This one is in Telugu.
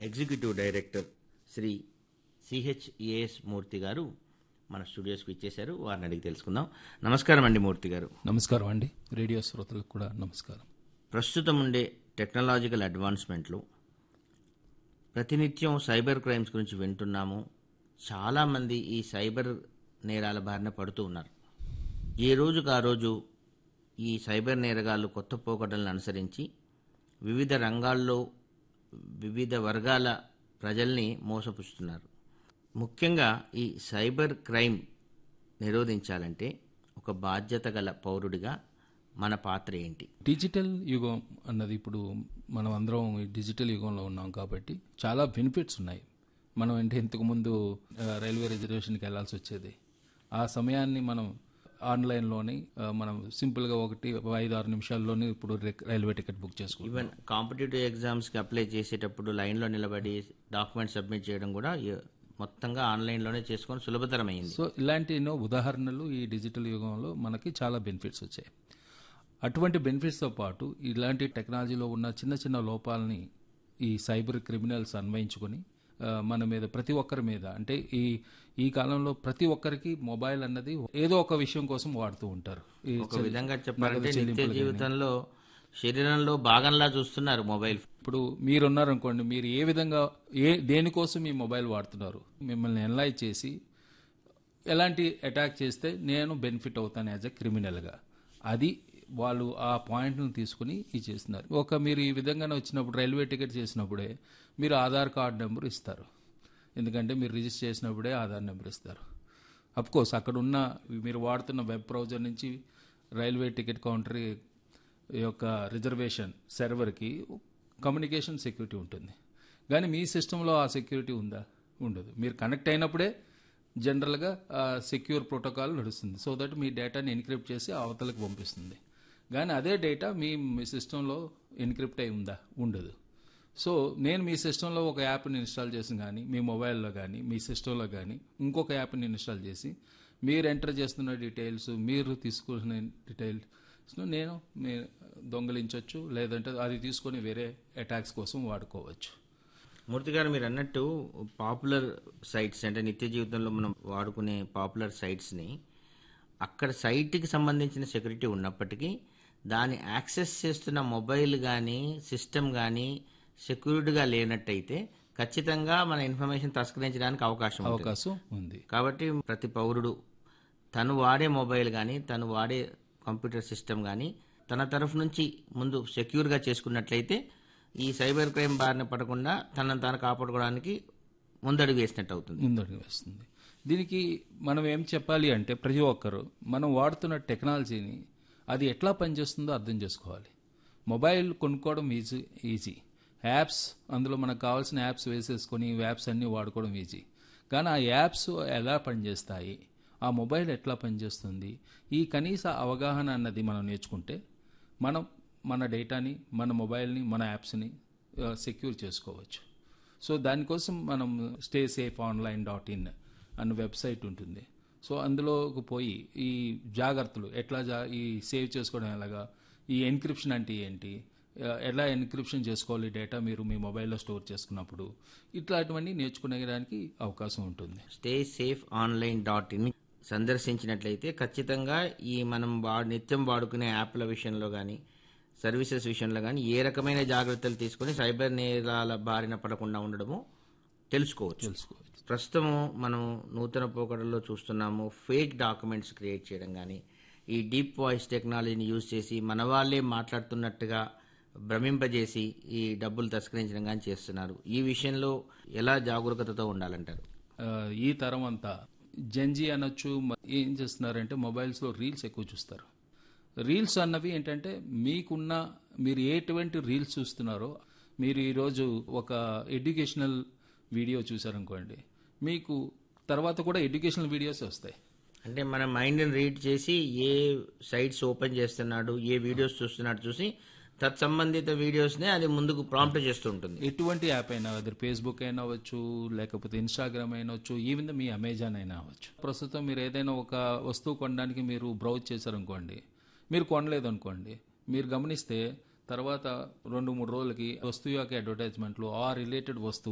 ఎగ్జిక్యూటివ్ డైరెక్టర్ శ్రీ సిహెచ్ఏఎస్ మూర్తి గారు మన స్టూడియోస్కి ఇచ్చేశారు వారిని అడిగి తెలుసుకుందాం నమస్కారం అండి మూర్తి గారు నమస్కారం అండి రేడియో శ్రోతలకు కూడా నమస్కారం ప్రస్తుతం ఉండే టెక్నాలజికల్ అడ్వాన్స్మెంట్లు ప్రతినిత్యం సైబర్ క్రైమ్స్ గురించి వింటున్నాము చాలామంది ఈ సైబర్ నేరాల బారిన పడుతూ ఉన్నారు ఏ రోజుకు ఆ రోజు ఈ సైబర్ నేరగాళ్ళు కొత్త పోకడలను అనుసరించి వివిధ రంగాల్లో వివిధ వర్గాల ప్రజల్ని మోసపుస్తున్నారు ముఖ్యంగా ఈ సైబర్ క్రైమ్ నిరోధించాలంటే ఒక బాధ్యత గల పౌరుడిగా మన పాత్ర ఏంటి డిజిటల్ యుగం అన్నది ఇప్పుడు మనం అందరం ఈ డిజిటల్ యుగంలో ఉన్నాం కాబట్టి చాలా బెనిఫిట్స్ ఉన్నాయి మనం అంటే ఇంతకు ముందు ఆ, రైల్వే రిజర్వేషన్కి వెళ్ళాల్సి వచ్చేది ఆ సమయాన్ని మనం ఆన్లైన్లోని ఆ, మనం సింపుల్గా ఒకటి ఐదు ఆరు నిమిషాల్లోనే ఇప్పుడు రే- రైల్వే టికెట్ బుక్ చేసుకుంటాం ఈవెన్ కాంపిటేటివ్ ఎగ్జామ్స్కి అప్లై చేసేటప్పుడు లైన్లో నిలబడి డాక్యుమెంట్ సబ్మిట్ చేయడం కూడా ఈ- మొత్తంగా ఆన్లైన్లోనే చేసుకొని సులభతరమైంది సో ఇలాంటి ఎన్నో ఉదాహరణలు ఈ డిజిటల్ యుగంలో మనకి చాలా బెనిఫిట్స్ వచ్చాయి అటువంటి బెనిఫిట్స్తో పాటు ఇలాంటి టెక్నాలజీలో ఉన్న చిన్న చిన్న లోపాలని ఈ సైబర్ క్రిమినల్స్ అన్వయించుకొని ఆ, మన మీద ప్రతి ఒక్కరి మీద అంటే ఈ ఈ కాలంలో ప్రతి ఒక్కరికి మొబైల్ అన్నది ఏదో ఒక విషయం కోసం వాడుతూ ఉంటారు ఈ ఒక విధంగా చెప్పాలంటే నిత్య జీవితంలో శరీరంలో భాగంలా చూస్తున్నారు మొబైల్ ఇప్పుడు మీరున్నారనుకోండి మీరు ఏ విధంగా ఏ దేనికోసం మీ మొబైల్ వాడుతున్నారు మిమ్మల్ని ఎన్లైజ్ చేసి ఎలాంటి అటాక్ చేస్తే నేను బెనిఫిట్ అవుతాను యాజ్ ఎ క్రిమినల్గా అది వాళ్ళు ఆ పాయింట్ను తీసుకుని ఇది చేస్తున్నారు ఒక మీరు ఈ విధంగానే వచ్చినప్పుడు రైల్వే టికెట్ చేసినప్పుడే మీరు ఆధార్ కార్డ్ నెంబర్ ఇస్తారు ఎందుకంటే మీరు రిజిస్టర్ చేసినప్పుడే ఆధార్ నెంబర్ ఇస్తారు అఫ్ కోర్స్ అక్కడ ఉన్న మీరు వాడుతున్న వెబ్ బ్రౌజర్ నుంచి రైల్వే టికెట్ కౌంటర్ యొక్క రిజర్వేషన్ సర్వర్కి కమ్యూనికేషన్ సెక్యూరిటీ ఉంటుంది కానీ మీ సిస్టంలో ఆ సెక్యూరిటీ ఉందా ఉండదు మీరు కనెక్ట్ అయినప్పుడే జనరల్గా సెక్యూర్ ప్రోటోకాల్ నడుస్తుంది సో దట్ మీ డేటాని ఎన్క్రిప్ట్ చేసి అవతలకు పంపిస్తుంది కానీ అదే డేటా మీ మీ సిస్టంలో ఎన్క్రిప్ట్ అయి ఉందా ఉండదు సో నేను మీ సిస్టంలో ఒక యాప్ని ఇన్స్టాల్ చేసి కానీ మీ మొబైల్లో కానీ మీ సిస్టంలో కానీ ఇంకొక యాప్ని ఇన్స్టాల్ చేసి మీరు ఎంటర్ చేస్తున్న డీటెయిల్స్ మీరు తీసుకున్న డీటెయిల్స్ నేను మీ దొంగలించవచ్చు లేదంటే అది తీసుకొని వేరే అటాక్స్ కోసం వాడుకోవచ్చు మూర్తి గారు మీరు అన్నట్టు పాపులర్ సైట్స్ అంటే నిత్య జీవితంలో మనం వాడుకునే పాపులర్ సైట్స్ని అక్కడ సైట్కి సంబంధించిన సెక్యూరిటీ ఉన్నప్పటికీ దాన్ని యాక్సెస్ చేస్తున్న మొబైల్ కానీ సిస్టమ్ కానీ సెక్యూర్డ్గా లేనట్టయితే ఖచ్చితంగా మన ఇన్ఫర్మేషన్ తస్కరించడానికి అవకాశం ఉంటుంది అవకాశం ఉంది కాబట్టి ప్రతి పౌరుడు తను వాడే మొబైల్ కానీ తను వాడే కంప్యూటర్ సిస్టమ్ కానీ తన తరఫు నుంచి ముందు సెక్యూర్గా చేసుకున్నట్లయితే ఈ సైబర్ క్రైమ్ బారిన పడకుండా తనను తాను కాపాడుకోవడానికి ముందడుగు వేసినట్టు అవుతుంది ముందడుగు వేస్తుంది దీనికి మనం ఏం చెప్పాలి అంటే ప్రతి ఒక్కరు మనం వాడుతున్న టెక్నాలజీని అది ఎట్లా పనిచేస్తుందో అర్థం చేసుకోవాలి మొబైల్ కొనుక్కోవడం ఈజీ ఈజీ యాప్స్ అందులో మనకు కావాల్సిన యాప్స్ వేసేసుకొని ఈ యాప్స్ అన్నీ వాడుకోవడం ఈజీ కానీ ఆ యాప్స్ ఎలా పనిచేస్తాయి ఆ మొబైల్ ఎట్లా పనిచేస్తుంది ఈ కనీస అవగాహన అన్నది మనం నేర్చుకుంటే మనం మన డేటాని మన మొబైల్ని మన యాప్స్ని సెక్యూర్ చేసుకోవచ్చు సో దానికోసం మనం stay safe online dot in అన్న వెబ్సైట్ ఉంటుంది సో అందులోకి పోయి ఈ జాగ్రత్తలు ఎట్లా జా ఈ సేవ్ చేసుకోవడం ఎలాగా ఈ ఎన్క్రిప్షన్ అంటే ఏంటి ఆ, ఎలా ఎన్క్రిప్షన్ చేసుకోవాలి డేటా మీరు మీ మొబైల్లో స్టోర్ చేసుకున్నప్పుడు ఇట్లాంటివన్నీ నేర్చుకునేదానికి అవకాశం ఉంటుంది stay safe online dot in సందర్శించినట్లయితే ఖచ్చితంగా ఈ మనం వా నిత్యం వాడుకునే యాప్ల విషయంలో కానీ సర్వీసెస్ విషయంలో కానీ ఏ రకమైన జాగ్రత్తలు తీసుకొని సైబర్ నేరాల బారిన పడకుండా ఉండడము తెలుసుకోవచ్చు తెలుసుకోవచ్చు ప్రస్తుతం మనం నూతన పోకడల్లో చూస్తున్నాము ఫేక్ డాక్యుమెంట్స్ క్రియేట్ చేయడం కానీ ఈ డీప్ వాయిస్ టెక్నాలజీని యూజ్ చేసి మన వాళ్ళే మాట్లాడుతున్నట్టుగా భ్రమింపజేసి ఈ డబ్బులు తస్కరించడం కానీ చేస్తున్నారు ఈ విషయంలో ఎలా జాగరూకతతో ఉండాలంటారు ఆ, ఈ తరం అంతా జెన్జీ అనొచ్చు మ- ఏం చేస్తున్నారంటే మొబైల్స్లో రీల్స్ ఎక్కువ చూస్తారు రీల్స్ అన్నవి ఏంటంటే మీకున్న మీరు ఎటువంటి రీల్స్ చూస్తున్నారో మీరు ఈరోజు ఒక ఎడ్యుకేషనల్ వీడియో చూసారనుకోండి మీకు తర్వాత కూడా ఎడ్యుకేషనల్ వీడియోస్ వస్తాయి అంటే మన మైండ్ని రీడ్ చేసి ఏ సైట్స్ ఓపెన్ చేస్తున్నాడు ఏ వీడియోస్ చూస్తున్నాడు చూసి తత్సంబంధిత వీడియోస్నే అది ముందుకు ప్రాంప్ట్ చేస్తూ ఉంటుంది ఎటువంటి యాప్ అయినా అది ఫేస్బుక్ అయినా అవ్వచ్చు లేకపోతే ఇన్స్టాగ్రామ్ అయినా అవ్వచ్చు ఈవెన్ మీ అమెజాన్ అయినా అవ్వచ్చు ప్రస్తుతం మీరు ఏదైనా ఒక వస్తువు కొనడానికి మీరు బ్రౌజ్ చేశారనుకోండి మీరు కొనలేదు అనుకోండి మీరు గమనిస్తే తర్వాత రెండు మూడు రోజులకి వస్తువు యొక్క అడ్వర్టైజ్మెంట్లు ఆ రిలేటెడ్ వస్తువు